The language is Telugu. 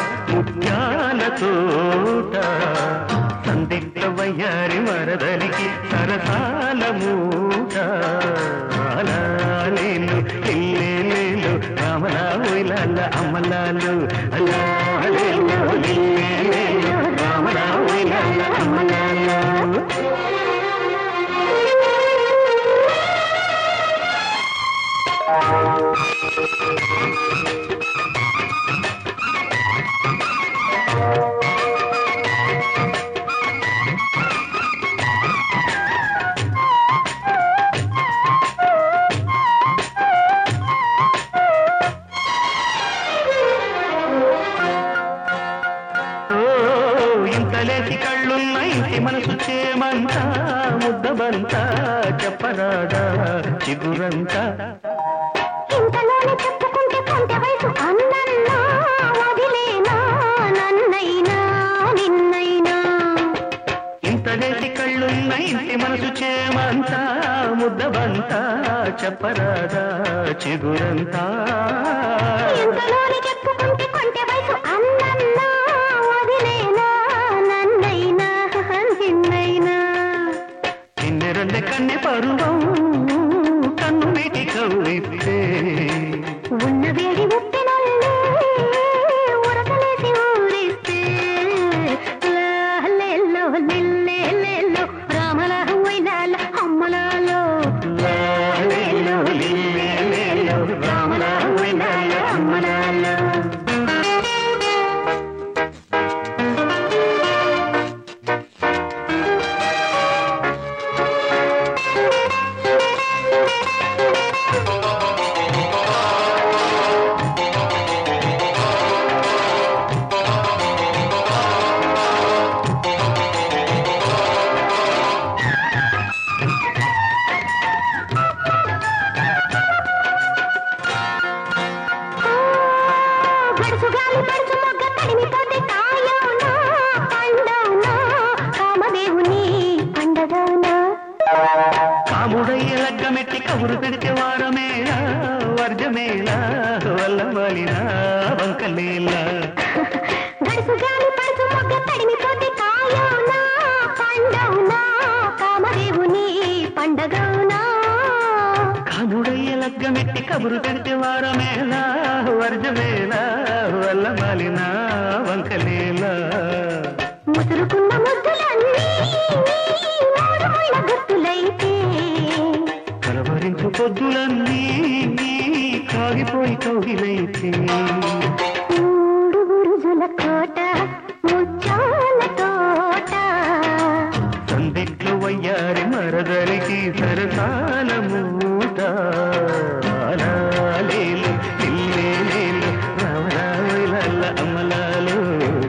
ముత్యాల తోట సందిగ్ధ వయ్యారి మరదలికి సరసాల మూట అలాలేలు ఇల్లేలేలు రామలా ఉయ్లాల అమ్మలాలు అలాలేలు ఇల్లేలేలు రామలా ఉయ్లాల అమ్మలాలు ఓ, ఇంతలేసి కళ్ళున్న ఇంటి మనసు చేమంత ముద్దబంత చెప్పరాదా చిగురంతా ఇంతలోనే చెప్పుకుంటే కొంత వయసు అందన్నా వదిలేనా నన్నైనా నిన్నైనా ఇంతలేసి కళ్ళున్న ఇంటి మనసు చేమంత ముద్దబంత చెప్పరాదా చిగురంతా ఇంతలోనే చెప్పుకుంటే కొంత వయసు అందన్నా వదిలేనా నన్నైనా నిన్నైనా కిన్నెరల్లె కన్నె పరువం కన్ను మీటి కవ్విప్పే ఉన్న వేడి ఉప్పినల్లే ఉరకలేసి ఊరిస్తే లాలేలో లిల్లేలేలో రామల వైలాల అమ్మలాలో లాలేలో లిల్లేలేలో రామలా ఉయ్యాల అమ్మలాలో. గడుసుగాలి పడుచు మొగ్గ తడిమిపోతే కాయోనా పండవునా కామదేవుని పండగవునా కాముడయ్య లగ్గమెట్టి కబురు పెడితే వారమేలా వర్జమేలా వల్లవలినా వంకలేలా గడుసుగాలి పడుచు మొగ్గ తడిమిపోతే కాయోనా పండవునా కామదేవుని పండగవునా కాముడయ్య లగ్గమెట్టి కబురు పెడితే వారమేలా వర్జమేలా వల్లవలినా వంకలేలా ముసురుకున్న ముద్దులన్నీ మూడు ముళ్ళ గుర్తులైతే కలవరించు పొద్దులన్నీ కాగిపోయి కౌగిలైతే మూడు బురుజుల కోట ముచ్చాల తోట సందిట్లు వయ్యారి మరదలికి సరసాల మూట అలాలేలు ఇల్లేలేలు రామరావులల్ల అమలాలు